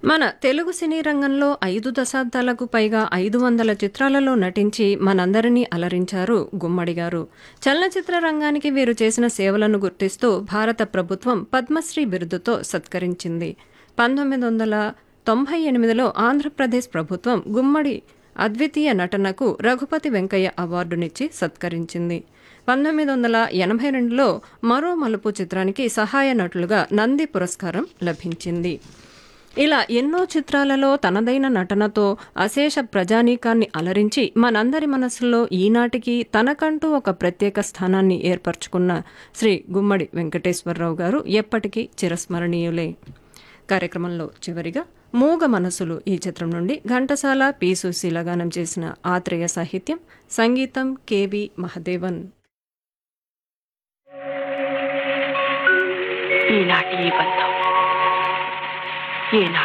మన తెలుగు సినీ రంగంలో ఐదు దశాబ్దాలకు పైగా ఐదు వందల చిత్రాలలో నటించి మనందరినీ అలరించారు గుమ్మడి గారు చలనచిత్ర రంగానికి వీరు చేసిన సేవలను గుర్తిస్తూ భారత ప్రభుత్వం పద్మశ్రీ బిరుదుతో సత్కరించింది పంతొమ్మిది వందల తొంభై ఎనిమిదిలో ఆంధ్రప్రదేశ్ ప్రభుత్వం గుమ్మడి అద్వితీయ నటనకు రఘుపతి వెంకయ్య అవార్డునిచ్చి సత్కరించింది పంతొమ్మిది వందల ఎనభై రెండులో మరో మలుపు చిత్రానికి సహాయ నటులుగా నంది పురస్కారం లభించింది ఇలా ఎన్నో చిత్రాలలో తనదైన నటనతో అశేష ప్రజానీకాన్ని అలరించి మనందరి మనసుల్లో ఈనాటికి తనకంటూ ఒక ప్రత్యేక స్థానాన్ని ఏర్పరచుకున్న శ్రీ గుమ్మడి వెంకటేశ్వరరావు గారు ఎప్పటికీ చిరస్మరణీయులే కార్యక్రమంలో చివరిగా మూగ మనసులు ఈ చిత్రం నుండి ఘంటసాల పి సుశీల గానం చేసిన ఆత్రేయ సాహిత్యం సంగీతం కెవి మహదేవన్ ఈనాటి ఈ బంధం ఏనాడు